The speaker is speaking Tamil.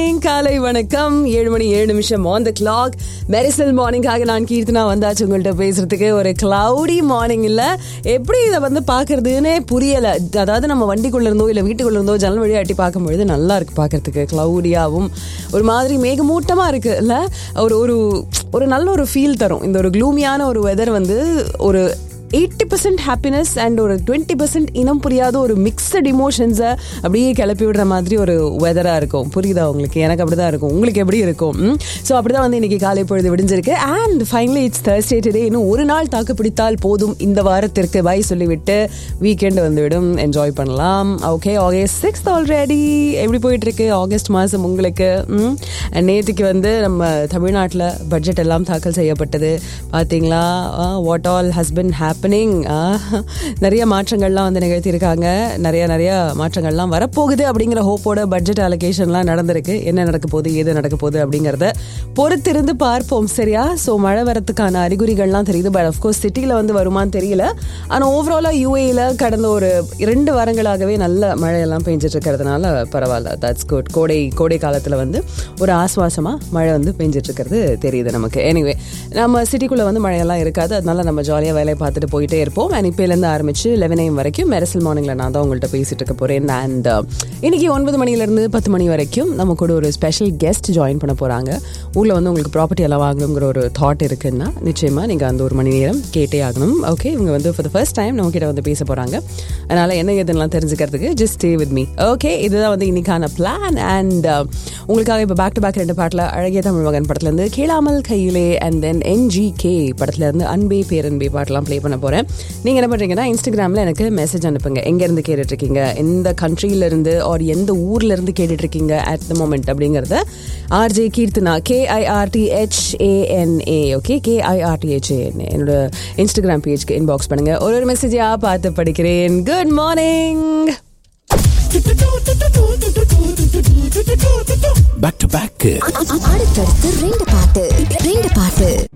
மார்னிங் காலை வணக்கம் ஏழு மணி ஏழு நிமிஷம் ஆன் த கிளாக் மெரிசல் மார்னிங்காக நான் கீர்த்தனா வந்தாச்சு உங்கள்கிட்ட பேசுறதுக்கு ஒரு கிளவுடி மார்னிங் இல்ல எப்படி இதை வந்து பாக்குறதுன்னே புரியல அதாவது நம்ம வண்டிக்குள்ள இருந்தோ இல்ல வீட்டுக்குள்ள இருந்தோ ஜன்னல் வழியா எட்டி பார்க்கும்பொழுது நல்லா இருக்கு பாக்குறதுக்கு கிளவுடியாவும் ஒரு மாதிரி மேகமூட்டமா இருக்கு இல்ல ஒரு ஒரு ஒரு நல்ல ஒரு ஃபீல் தரும் இந்த ஒரு க்ளூமியான ஒரு வெதர் வந்து ஒரு எயிட்டி பர்சன்ட் ஹாப்பினஸ் அண்ட் ஒரு டுவெண்ட்டி பர்சன்ட் இனம் புரியாத ஒரு மிக்சட் இமோஷன்ஸை அப்படியே கிளப்பி விடுற மாதிரி ஒரு வெதராக இருக்கும் புரியுதா உங்களுக்கு எனக்கு அப்படி தான் இருக்கும் உங்களுக்கு எப்படி இருக்கும் ஸோ அப்படி தான் வந்து இன்னைக்கு காலை பொழுது விடிஞ்சிருக்கு and finally it's Thursday today இன்னும் ஒரு நாள் தாக்கு பிடித்தால் போதும் இந்த வாரத்திற்கு பை சொல்லிவிட்டு வீக்கெண்ட் வந்துவிடும் என்ஜாய் பண்ணலாம் ஓகே ஆகஸ்ட் சிக்ஸ்த் ஆல்ரெடி எப்படி போயிட்டு இருக்கு ஆகஸ்ட் மாதம் உங்களுக்கு ம் And நேற்றுக்கு வந்து நம்ம தமிழ்நாட்டில் பட்ஜெட் எல்லாம் தாக்கல் செய்யப்பட்டது பார்த்தீங்களா வாட் ஆல் ஹஸ்பண்ட் ஹேப்பனிங் நிறைய மாற்றங்கள்லாம் வந்து நிகழ்த்தியிருக்காங்க நிறைய நிறைய மாற்றங்கள்லாம் வரப்போகுது அப்படிங்கிற ஹோப்போட பட்ஜெட் அலோகேஷன்லாம் நடந்திருக்கு என்ன நடக்க போகுது ஏது நடக்க போகுது அப்படிங்கிறத பொறுத்திருந்து பார்ப்போம் சரியா ஸோ மழை வரத்துக்கான அறிகுறிகள்லாம் தெரியுது பட் அஃப்கோர்ஸ் சிட்டியில் வந்து வருமான்னு தெரியல ஆனால் ஓவராலாக யூஏயில் கடந்த ஒரு இரண்டு வாரங்களாகவே நல்ல மழையெல்லாம் பெஞ்சிட்டு இருக்கிறதுனால பரவாயில்ல தட்ஸ் குட் கோடை கோடை காலத்தில் வந்து ஒரு ஆஸ்வாசமாக மழை வந்து பெஞ்சிட்டு இருக்கிறது தெரியுது நமக்கு எனிவே நம்ம சிட்டிக்குள்ளே வந்து மழையெல்லாம் இருக்காது அதனால நம்ம ஜாலியாக வேலையை பார்த்துட்டு போயிட்டே இருப்போம் அண்ட் இப்போலேருந்து ஆரம்பிச்சு லெவன் ஏஎம் வரைக்கும் மெரசல் மார்னிங்கில் நான் தான் உங்கள்கிட்ட பேசிட்டு இருக்க போகிறேன் அண்ட் இன்னைக்கு ஒன்பது மணிலேருந்து பத்து மணி வரைக்கும் நம்ம கூட ஒரு ஸ்பெஷல் கெஸ்ட் ஜாயின் பண்ண போகிறாங்க ஊரில் வந்து உங்களுக்கு ப்ராப்பர்ட்டி எல்லாம் வாங்கணுங்கிற ஒரு தாட் இருக்குன்னா நிச்சயமாக நீங்கள் அந்த ஒரு மணி நேரம் கேட்டே ஆகணும் ஓகே இவங்க வந்து ஃபார் த ஃபர்ஸ்ட் டைம் நம்ம கிட்ட வந்து பேச போகிறாங்க அதனால் என்ன ஏதுன்னெலாம் தெரிஞ்சுக்கிறதுக்கு just stay with me okay இதுதான் வந்து இன்னைக்கான பிளான் அண்ட் உங்களுக்காக இப்போ பேக் டு பேக் ரெண்டு பாட்டில் அழகிய தமிழ் மகன் படத்துலேருந்து கேளாமல் கையிலே அண்ட் தென் என்ஜிகே படத்துலேருந்து அன்பே பேரன்பே பாட்டெலாம் ப்ளே பண்ண போகிறேன் நீங்கள் என்ன பண்ணுறீங்கன்னா இன்ஸ்டாகிராமில் எனக்கு மெசேஜ் அனுப்புங்க எங்கேருந்து கேட்டுட்ருக்கீங்க எந்த கண்ட்ரியிலேருந்து ஆர் எந்த ஊர்லேருந்து கேட்டுட்ருக்கீங்க அட் த மோமெண்ட் அப்படிங்கிறத RJ Keerthana KIRTHANA okay KIRTHANA என்னோட இன்ஸ்டாகிராம் பேஜ்க்கு இன்பாக்ஸ் பண்ணுங்கள் ஒரு ஒரு மெசேஜாக பார்த்து படிக்கிறேன் good morning back to back அடுத்தடுத்து ரெண்டு பாட்டு ரெண்டு பாட்டு